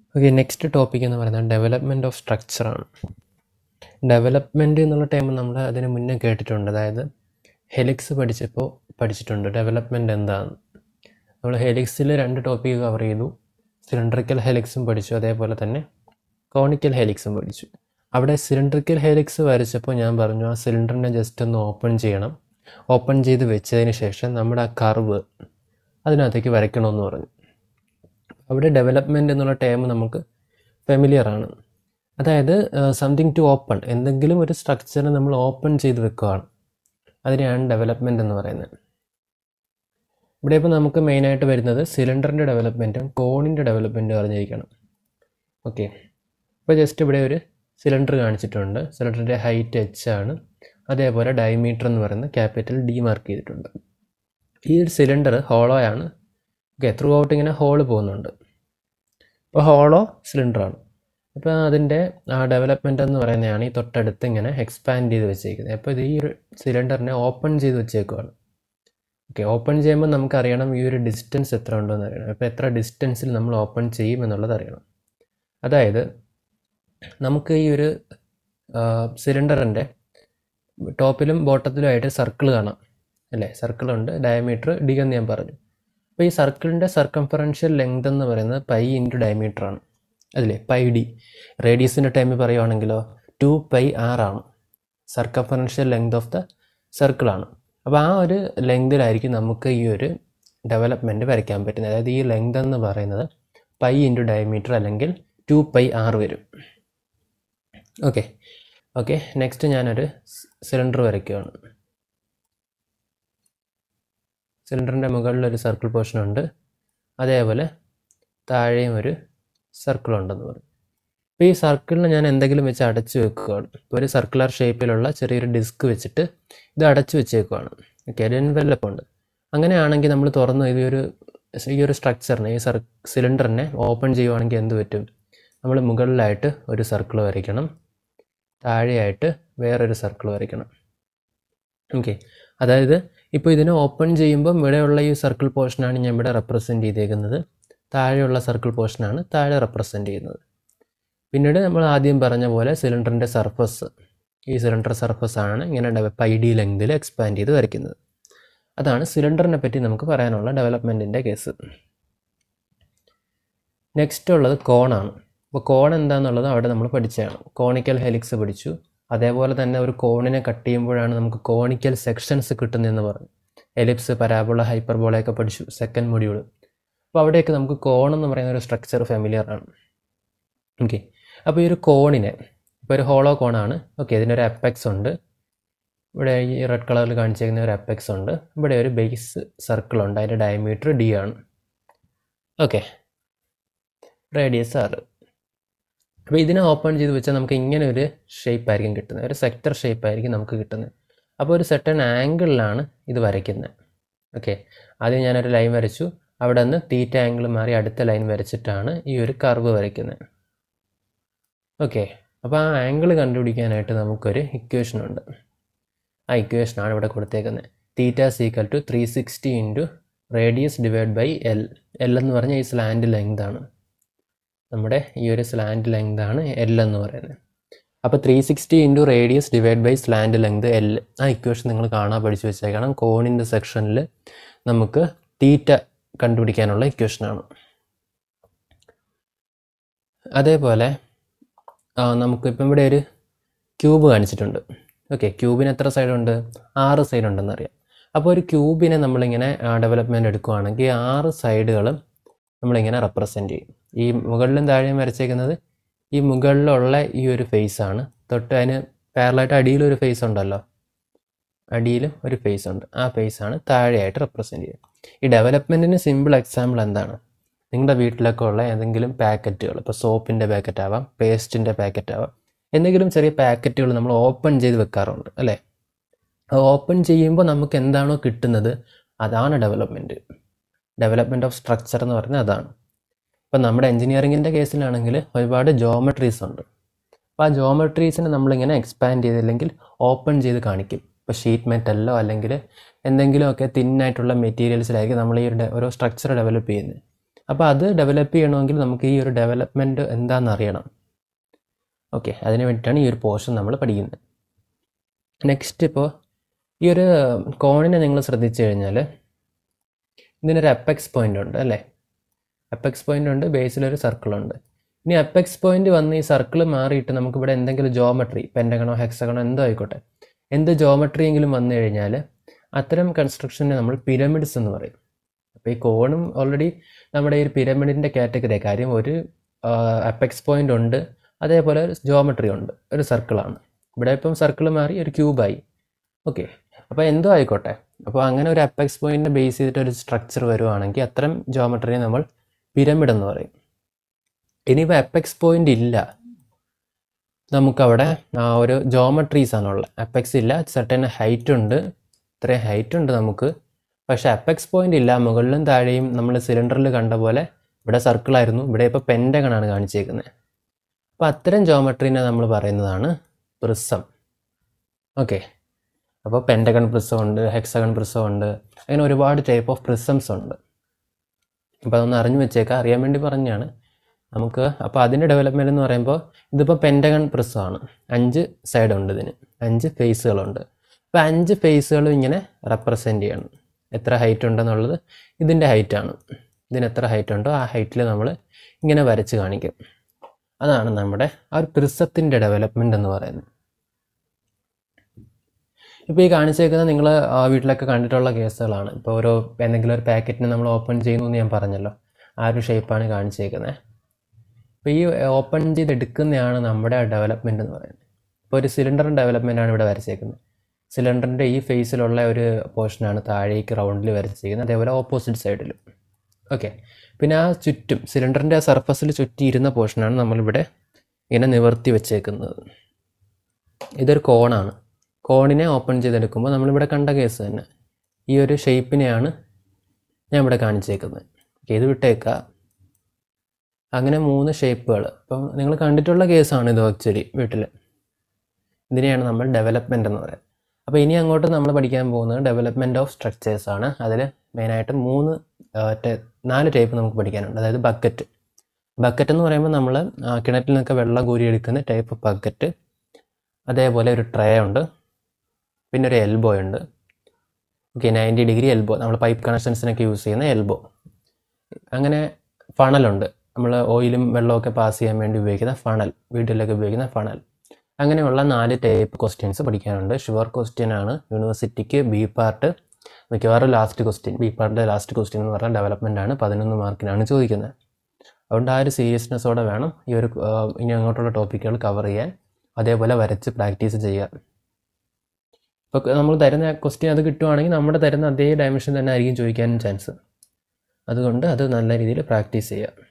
okay next topic എന്ന് പറയുന്നത് development of സ്ട്രക്ചറാണ് ഡെവലപ്മെൻറ്റ് എന്നുള്ള ടൈം നമ്മൾ അതിന് മുന്നേ കേട്ടിട്ടുണ്ട് അതായത് ഹെലിക്സ് പഠിച്ചപ്പോൾ പഠിച്ചിട്ടുണ്ട് ഡെവലപ്മെൻറ്റ് എന്താണ് നമ്മൾ ഹെലിക്സിൽ രണ്ട് ടോപ്പിക് കവർ ചെയ്തു സിലിണ്ടറിക്കൽ ഹെലിക്സും പഠിച്ചു അതേപോലെ തന്നെ കോണിക്കൽ ഹെലിക്സും പഠിച്ചു അവിടെ സിലിണ്ടറിക്കൽ ഹെലിക്സ് വരച്ചപ്പോൾ ഞാൻ പറഞ്ഞു ആ സിലിണ്ടറിനെ ജസ്റ്റ് ഒന്ന് ഓപ്പൺ ചെയ്യണം ഓപ്പൺ ചെയ്ത് വെച്ചതിന് ശേഷം നമ്മുടെ ആ കർവ് അതിനകത്തേക്ക് വരയ്ക്കണമെന്ന് പറഞ്ഞു അവിടെ ഡെവലപ്മെൻറ്റ് എന്നുള്ള ടേം നമുക്ക് ഫെമിലിയർ ആണ് അതായത് സംതിങ് ടു ഓപ്പൺ എന്തെങ്കിലും ഒരു സ്ട്രക്ചർ നമ്മൾ ഓപ്പൺ ചെയ്ത് വെക്കുകയാണ് അതിനെയാണ് ഡെവലപ്മെൻറ്റ് എന്ന് പറയുന്നത് ഇവിടെ ഇപ്പോൾ നമുക്ക് മെയിനായിട്ട് വരുന്നത് സിലിണ്ടറിൻ്റെ ഡെവലപ്മെൻറ്റും കോണിൻ്റെ ഡെവലപ്മെൻറ്റും അറിഞ്ഞിരിക്കണം ഓക്കെ ഇപ്പോൾ ജസ്റ്റ് ഇവിടെ ഒരു സിലിണ്ടർ കാണിച്ചിട്ടുണ്ട് സിലിണ്ടറിൻ്റെ ഹൈറ്റ് എച്ച് ആണ് അതേപോലെ ഡയമീറ്റർ എന്ന് പറയുന്ന ക്യാപിറ്റൽ ഡി മാർക്ക് ചെയ്തിട്ടുണ്ട് ഈ ഒരു സിലിണ്ടർ ഹോളോ ആണ് ഓക്കെ ത്രൂ ഔട്ട് ഇങ്ങനെ ഹോള് പോകുന്നുണ്ട് അപ്പോൾ ഹോളോ സിലിണ്ടറാണ് അപ്പോൾ അതിൻ്റെ ആ ഡെവലപ്മെൻ്റ് എന്ന് പറയുന്നതാണ് ഈ തൊട്ടടുത്ത് ഇങ്ങനെ എക്സ്പാൻഡ് ചെയ്ത് വെച്ചേക്കുന്നത് അപ്പോൾ ഇത് ഈ ഒരു സിലിണ്ടറിനെ ഓപ്പൺ ചെയ്ത് വെച്ചേക്കുവാണ് ഓക്കെ ഓപ്പൺ ചെയ്യുമ്പോൾ നമുക്കറിയണം ഈ ഒരു ഡിസ്റ്റൻസ് എത്ര ഉണ്ടെന്ന് അറിയണം അപ്പോൾ എത്ര ഡിസ്റ്റൻസിൽ നമ്മൾ ഓപ്പൺ ചെയ്യും എന്നുള്ളത് അറിയണം അതായത് നമുക്ക് ഈ ഒരു സിലിണ്ടറിൻ്റെ ടോപ്പിലും ബോട്ടത്തിലുമായിട്ട് സർക്കിൾ കാണാം അല്ലേ സർക്കിളുണ്ട് ഡയമീറ്റർ ഡി എന്ന് ഞാൻ പറഞ്ഞു അപ്പോൾ ഈ സർക്കിളിൻ്റെ സർക്കംഫറൻഷ്യൽ ലെങ്ത് എന്ന് പറയുന്നത് പൈ ഇൻറ്റു ഡയമീറ്റർ ആണ് അതില്ലേ പൈ ഡി റേഡിയസിൻ്റെ ടൈമിൽ പറയുവാണെങ്കിലോ ടു പൈ ആർ ആണ് സർക്കംഫറൻഷ്യൽ ലെങ്ത് ഓഫ് ദ സർക്കിളാണ് അപ്പോൾ ആ ഒരു ലെങ്തിലായിരിക്കും നമുക്ക് ഈ ഒരു ഡെവലപ്മെൻറ്റ് വരയ്ക്കാൻ പറ്റുന്നത് അതായത് ഈ ലെങ്ത് എന്ന് പറയുന്നത് പൈ ഇൻറ്റു ഡയമീറ്റർ അല്ലെങ്കിൽ ടു പൈ ആർ വരും ഓക്കെ ഓക്കെ നെക്സ്റ്റ് ഞാനൊരു സിലിണ്ടർ വരയ്ക്കുകയാണ് സിലിണ്ടറിൻ്റെ മുകളിലൊരു സർക്കിൾ പോർഷൻ ഉണ്ട് അതേപോലെ താഴെയും ഒരു സർക്കിൾ ഉണ്ടെന്ന് പറയും അപ്പോൾ ഈ സർക്കിളിനെ ഞാൻ എന്തെങ്കിലും വെച്ച് അടച്ചു വെക്കുകയാണ് ഇപ്പോൾ ഒരു സർക്കുലർ ഷേപ്പിലുള്ള ചെറിയൊരു ഡിസ്ക് വെച്ചിട്ട് ഇത് അടച്ചു വെച്ചേക്കുവാണ് ഓക്കെ ഒരു എൻവെല്ലപ്പ് ഉണ്ട് അങ്ങനെയാണെങ്കിൽ നമ്മൾ തുറന്ന് ഈ ഒരു ഈ ഒരു സ്ട്രക്ചറിനെ ഈ സർ സിലിണ്ടറിനെ ഓപ്പൺ ചെയ്യുവാണെങ്കിൽ എന്ത് പറ്റും നമ്മൾ മുകളിലായിട്ട് ഒരു സർക്കിൾ വരയ്ക്കണം താഴെയായിട്ട് വേറൊരു സർക്കിൾ വരയ്ക്കണം ഓക്കെ അതായത് ഇപ്പോൾ ഇതിനെ ഓപ്പൺ ചെയ്യുമ്പം ഇവിടെയുള്ള ഈ സർക്കിൾ പോർഷനാണ് ഞാൻ ഇവിടെ റെപ്രസെൻറ്റ് ചെയ്തേക്കുന്നത് താഴെയുള്ള സർക്കിൾ പോർഷനാണ് താഴെ റെപ്രസെൻറ്റ് ചെയ്യുന്നത് പിന്നീട് നമ്മൾ ആദ്യം പറഞ്ഞ പോലെ സിലിണ്ടറിൻ്റെ സർഫസ് ഈ സിലിണ്ടർ സർഫസ് ആണ് ഇങ്ങനെ പൈ ഡി ലെങ്തിൽ എക്സ്പാൻഡ് ചെയ്ത് വരയ്ക്കുന്നത് അതാണ് സിലിണ്ടറിനെ പറ്റി നമുക്ക് പറയാനുള്ള ഡെവലപ്മെൻറ്റിൻ്റെ കേസ് നെക്സ്റ്റ് ഉള്ളത് കോണാണ് അപ്പോൾ കോൺ എന്താണെന്നുള്ളത് അവിടെ നമ്മൾ പഠിച്ചതാണ് കോണിക്കൽ ഹെലിക്സ് പഠിച്ചു അതേപോലെ തന്നെ ഒരു കോണിനെ കട്ട് ചെയ്യുമ്പോഴാണ് നമുക്ക് കോണിക്കൽ സെക്ഷൻസ് കിട്ടുന്നതെന്ന് പറഞ്ഞു എലിപ്സ് പരാബോള ഹൈപ്പർബോളയൊക്കെ പഠിച്ചു സെക്കൻഡ് മൊഡ്യൂൾ അപ്പോൾ അവിടെയൊക്കെ നമുക്ക് കോൺ എന്ന് പറയുന്ന ഒരു സ്ട്രക്ചർ ഫെമിലിയർ ആണ് ഓക്കെ അപ്പോൾ ഈ ഒരു കോണിനെ ഇപ്പോൾ ഒരു ഹോളോ കോണാണ് ഓക്കെ ഇതിനൊരു അപ്പെക്സ് ഉണ്ട് ഇവിടെ ഈ റെഡ് കളറിൽ കാണിച്ചിരിക്കുന്ന ഒരു അപ്പെക്സ് ഉണ്ട് ഇവിടെ ഒരു ബേസ് സർക്കിൾ ഉണ്ട് അതിൻ്റെ ഡയമീറ്റർ ഡി ആണ് ഓക്കെ റേഡിയസ് ആറ് അപ്പോൾ ഇതിനെ ഓപ്പൺ ചെയ്ത് വെച്ചാൽ നമുക്ക് ഇങ്ങനെ ഒരു ഷേപ്പ് ആയിരിക്കും കിട്ടുന്നത് ഒരു സെക്ടർ ഷേപ്പ് ആയിരിക്കും നമുക്ക് കിട്ടുന്നത് അപ്പോൾ ഒരു സെട്ടൺ ആംഗിളിലാണ് ഇത് വരയ്ക്കുന്നത് ഓക്കെ ആദ്യം ഞാനൊരു ലൈൻ വരച്ചു അവിടെ നിന്ന് തീറ്റ ആംഗിൾ മാറി അടുത്ത ലൈൻ വരച്ചിട്ടാണ് ഈ ഒരു കർവ് വരയ്ക്കുന്നത് ഓക്കെ അപ്പോൾ ആ ആംഗിൾ കണ്ടുപിടിക്കാനായിട്ട് നമുക്കൊരു ഇക്വേഷൻ ഉണ്ട് ആ ഇക്വേഷനാണ് ഇവിടെ കൊടുത്തേക്കുന്നത് theta equal to three sixty into radius divide by L L എന്ന് പറഞ്ഞാൽ ഈ സ്ലാൻഡ് ലെങ്ത് ആണ് നമ്മുടെ ഈ ഒരു സ്ലാൻഡ് ലെങ്ത് ആണ് എൽ എന്ന് പറയുന്നത് അപ്പോൾ three sixty into radius divide by slant length L ആ ഇക്വേഷൻ നിങ്ങൾ കാണാൻ പഠിച്ചു വെച്ചേക്കണം കോണിൻ്റെ സെക്ഷനിൽ നമുക്ക് തീറ്റ കണ്ടുപിടിക്കാനുള്ള ഇക്വേഷനാണ് അതേപോലെ നമുക്ക് ഇപ്പം ഇവിടെ ഒരു ക്യൂബ് കാണിച്ചിട്ടുണ്ട് ഓക്കെ ക്യൂബിന് എത്ര സൈഡുണ്ട് ആറ് സൈഡ് ഉണ്ടെന്നറിയാം അപ്പോൾ ഒരു ക്യൂബിനെ നമ്മളിങ്ങനെ ഡെവലപ്മെൻറ്റ് എടുക്കുകയാണെങ്കിൽ ആറ് സൈഡുകളും നമ്മളിങ്ങനെ റെപ്രസെൻറ്റ് ചെയ്യും ഈ മുകളിലും താഴെയും വരച്ചേക്കുന്നത് ഈ മുകളിലുള്ള ഈ ഒരു ഫേസ് ആണ് തൊട്ട് അതിന് പാരലായിട്ട് അടിയിലൊരു ഫേസ് ഉണ്ടല്ലോ അടിയിലും ഒരു ഫേസ് ഉണ്ട് ആ ഫേസ് ആണ് താഴെയായിട്ട് റെപ്രസെൻറ്റ് ചെയ്യുക ഈ ഡെവലപ്മെൻറ്റിന് സിമ്പിൾ എക്സാമ്പിൾ എന്താണ് നിങ്ങളുടെ വീട്ടിലൊക്കെ ഉള്ള ഏതെങ്കിലും പാക്കറ്റുകൾ ഇപ്പോൾ സോപ്പിൻ്റെ പാക്കറ്റ് ആവാം പേസ്റ്റിൻ്റെ പാക്കറ്റ് ആവാം എന്തെങ്കിലും ചെറിയ പാക്കറ്റുകൾ നമ്മൾ ഓപ്പൺ ചെയ്ത് വെക്കാറുണ്ട് അല്ലേ ഓപ്പൺ ചെയ്യുമ്പോൾ നമുക്ക് എന്താണോ കിട്ടുന്നത് അതാണ് ഡെവലപ്മെൻറ്റ് ഡെവലപ്മെൻറ്റ് ഓഫ് സ്ട്രക്ചർ എന്ന് പറയുന്നത് അതാണ് ഇപ്പം നമ്മുടെ എൻജിനീയറിങ്ങിൻ്റെ കേസിലാണെങ്കിൽ ഒരുപാട് ജോമെട്രീസ് ഉണ്ട് അപ്പോൾ ആ ജോമെട്രീസിനെ നമ്മളിങ്ങനെ എക്സ്പാൻഡ് ചെയ്തില്ലെങ്കിൽ ഓപ്പൺ ചെയ്ത് കാണിക്കും ഇപ്പോൾ ഷീറ്റ് മെറ്റലിലോ അല്ലെങ്കിൽ എന്തെങ്കിലുമൊക്കെ തിന്നായിട്ടുള്ള മെറ്റീരിയൽസിലായിരിക്കും നമ്മൾ ഈ ഒരു ഓരോ സ്ട്രക്ചർ ഡെവലപ്പ് ചെയ്യുന്നത് അപ്പോൾ അത് ഡെവലപ്പ് ചെയ്യണമെങ്കിൽ നമുക്ക് ഈ ഒരു ഡെവലപ്മെൻറ്റ് എന്താണെന്ന് അറിയണം ഓക്കെ അതിന് വേണ്ടിയിട്ടാണ് ഈ ഒരു പോർഷൻ നമ്മൾ പഠിക്കുന്നത് നെക്സ്റ്റ് ഇപ്പോൾ ഈ ഒരു കോണിനെ നിങ്ങൾ ശ്രദ്ധിച്ചു കഴിഞ്ഞാൽ ഇതിനൊരു അപ്പെക്സ് പോയിൻ്റ് ഉണ്ട് അല്ലേ അപ്പെക്സ് പോയിൻ്റ് ഉണ്ട് ബേസിലൊരു സർക്കിളുണ്ട് ഇനി അപ്പെക്സ് പോയിൻ്റ് വന്ന് ഈ സർക്കിൾ മാറിയിട്ട് നമുക്കിവിടെ എന്തെങ്കിലും ജോമെട്രി പെൻറ്റഗണോ ഹെക്സഗണോ എന്തോ ആയിക്കോട്ടെ എന്ത് ജോമെട്രി എങ്കിലും വന്നു കഴിഞ്ഞാൽ അത്തരം കൺസ്ട്രക്ഷനെ നമ്മൾ പിരമിഡ്സ് എന്ന് പറയും അപ്പോൾ ഈ കോണും ഓൾറെഡി നമ്മുടെ ഈ പിരമിഡിൻ്റെ കാറ്റഗറി കാര്യം ഒരു അപ്പെക്സ് പോയിൻ്റ് ഉണ്ട് അതേപോലെ ഒരു ജോമെട്രി ഉണ്ട് ഒരു സർക്കിളാണ് ഇവിടെ ഇപ്പം സർക്കിൾ മാറി ഒരു ക്യൂബായി ഓക്കെ അപ്പോൾ എന്തോ ആയിക്കോട്ടെ അപ്പോൾ അങ്ങനെ ഒരു അപ്പെക്സ് പോയിന്റിനെ ബേസ് ചെയ്തിട്ട് ഒരു സ്ട്രക്ചർ വരുവാണെങ്കിൽ അത്തരം ജോമെട്രിയെ നമ്മൾ പിരമിഡ് എന്ന് പറയും ഇനിയിപ്പോൾ അപ്പെക്സ് പോയിന്റ് ഇല്ല നമുക്കവിടെ ആ ഒരു ജോമെട്രീസ് ആണുള്ളത് അപ്പെക്സ് ഇല്ല സെർട്ടൻ ഹൈറ്റ് ഉണ്ട് ഇത്രയും ഹൈറ്റ് ഉണ്ട് നമുക്ക് പക്ഷേ അപ്പെക്സ് പോയിന്റ് ഇല്ല മുകളിലും താഴെയും നമ്മൾ സിലിണ്ടറിൽ കണ്ട പോലെ ഇവിടെ സർക്കിളായിരുന്നു ഇവിടെ ഇപ്പോൾ പെൻറ്റഗണാണ് കാണിച്ചേക്കുന്നത് അപ്പോൾ അത്തരം ജോമെട്രീനെ നമ്മൾ പറയുന്നതാണ് പ്രിസം ഓക്കെ അപ്പോൾ പെൻറ്റഗൺ പ്രിസം ഉണ്ട് ഹെക്സഗൺ പ്രിസം ഉണ്ട് അങ്ങനെ ഒരുപാട് ടൈപ്പ് ഓഫ് പ്രിസംസ് ഉണ്ട് അപ്പോൾ അതൊന്ന് അറിഞ്ഞു വെച്ചേക്കാം അറിയാൻ വേണ്ടി പറഞ്ഞാണ് നമുക്ക് അപ്പോൾ അതിൻ്റെ ഡെവലപ്മെൻറ്റ് എന്ന് പറയുമ്പോൾ ഇതിപ്പോൾ പെൻറ്റഗൺ പ്രിസമാണ് അഞ്ച് സൈഡ് ഉണ്ട് ഇതിന് അഞ്ച് ഫേസുകളുണ്ട് അപ്പോൾ അഞ്ച് ഫേസുകളും ഇങ്ങനെ റെപ്രസെൻ്റ് ചെയ്യണം എത്ര ഹൈറ്റ് ഉണ്ടെന്നുള്ളത് ഇതിൻ്റെ ഹൈറ്റാണ് ഇതിന് എത്ര ഹൈറ്റ് ഉണ്ടോ ആ ഹൈറ്റിൽ നമ്മൾ ഇങ്ങനെ വരച്ച് കാണിക്കും അതാണ് നമ്മുടെ ആ ഒരു പ്രിസത്തിൻ്റെ ഡെവലപ്മെൻ്റ് എന്ന് പറയുന്നത് ഇപ്പോൾ ഈ കാണിച്ചേക്കുന്നത് നിങ്ങൾ വീട്ടിലൊക്കെ കണ്ടിട്ടുള്ള കേസുകളാണ് ഇപ്പോൾ ഓരോ എന്തെങ്കിലും ഒരു പാക്കറ്റിന് നമ്മൾ ഓപ്പൺ ചെയ്യുന്നു എന്ന് ഞാൻ പറഞ്ഞല്ലോ ആ ഒരു ഷേപ്പാണ് കാണിച്ചേക്കുന്നത് അപ്പോൾ ഈ ഓപ്പൺ ചെയ്ത് എടുക്കുന്നതാണ് നമ്മുടെ ഡെവലപ്മെൻറ്റ് എന്ന് പറയുന്നത് ഇപ്പോൾ ഒരു സിലിണ്ടറിൻ്റെ ഡെവലപ്മെൻ്റ് ആണ് ഇവിടെ വരച്ചേക്കുന്നത് സിലിണ്ടറിൻ്റെ ഈ ഫേസിലുള്ള ഒരു പോർഷനാണ് താഴേക്ക് റൗണ്ടിൽ വരച്ചിരിക്കുന്നത് അതേപോലെ ഓപ്പോസിറ്റ് സൈഡിലും ഓക്കെ പിന്നെ ആ ചുറ്റും സിലിണ്ടറിൻ്റെ ആ സർഫസിൽ ചുറ്റിയിരുന്ന പോർഷനാണ് നമ്മളിവിടെ ഇങ്ങനെ നിവർത്തി വെച്ചേക്കുന്നത് ഇതൊരു കോണാണ് കോണിനെ ഓപ്പൺ ചെയ്തെടുക്കുമ്പോൾ നമ്മളിവിടെ കണ്ട കേസ് തന്നെ ഈ ഒരു ഷേപ്പിനെയാണ് ഞാൻ ഇവിടെ കാണിച്ചേക്കുന്നത് ഓക്കെ ഇത് വിട്ടേക്കുക അങ്ങനെ മൂന്ന് ഷേപ്പുകൾ അപ്പം നിങ്ങൾ കണ്ടിട്ടുള്ള കേസാണ് ഇത് ആക്ച്വലി വീട്ടിൽ ഇതിനെയാണ് നമ്മൾ ഡെവലപ്മെൻ്റ് എന്ന് പറയുന്നത് അപ്പോൾ ഇനി അങ്ങോട്ട് നമ്മൾ പഠിക്കാൻ പോകുന്നത് ഡെവലപ്മെൻറ്റ് ഓഫ് സ്ട്രക്ചേഴ്സ് ആണ് അതിൽ മെയിനായിട്ട് മൂന്ന് ആ, ടൈ- നാല് ടൈപ്പ് നമുക്ക് പഠിക്കാനുണ്ട് അതായത് ബക്കറ്റ് ബക്കറ്റ് എന്ന് പറയുമ്പോൾ നമ്മൾ കിണറ്റിൽ നിന്നൊക്കെ വെള്ളം കോരിയെടുക്കുന്ന ടൈപ്പ് ബക്കറ്റ് അതേപോലെ ഒരു ട്രേ ഉണ്ട് പിന്നെ ഒരു എൽബോ ഉണ്ട് ഓക്കെ നയൻറ്റി ഡിഗ്രി എൽബോ നമ്മൾ പൈപ്പ് കണക്ഷൻസിനൊക്കെ യൂസ് ചെയ്യുന്ന എൽബോ അങ്ങനെ ഫണലുണ്ട് നമ്മൾ ഓയിലും വെള്ളമൊക്കെ പാസ് ചെയ്യാൻ വേണ്ടി ഉപയോഗിക്കുന്ന ഫണൽ വീട്ടിലൊക്കെ ഉപയോഗിക്കുന്ന ഫണൽ അങ്ങനെയുള്ള നാല് ടൈപ്പ് ക്വസ്റ്റ്യൻസ് പഠിക്കാനുണ്ട് ഷുവർ ക്വസ്റ്റ്യൻ ആണ് യൂണിവേഴ്സിറ്റിക്ക് ബി പാർട്ട് മിക്കവാറും ലാസ്റ്റ് ക്വസ്റ്റ്യൻ ബി പാർട്ടിൻ്റെ ലാസ്റ്റ് ക്വസ്റ്റ്യൻ എന്ന് പറഞ്ഞാൽ ഡെവലപ്മെൻ്റ് ആണ് പതിനൊന്ന് മാർക്കിനാണ് ചോദിക്കുന്നത് അതുകൊണ്ട് ആ ഒരു സീരിയസ്നെസ്സോടെ വേണം ഈ ഒരു ആ, ഇനി അങ്ങോട്ടുള്ള ടോപ്പിക്കുകൾ കവർ ചെയ്യാൻ അതേപോലെ വരച്ച് പ്രാക്ടീസ് ചെയ്യുക ഇപ്പോൾ നമ്മൾ തരുന്ന ക്വസ്റ്റ്യൻ അത് കിട്ടുവാണെങ്കിൽ നമ്മുടെ തരുന്ന അതേ ഡയമെൻഷൻ തന്നെ ആയിരിക്കും ചോദിക്കാനും ചാൻസ് അതുകൊണ്ട് അത് നല്ല രീതിയിൽ പ്രാക്ടീസ് ചെയ്യുക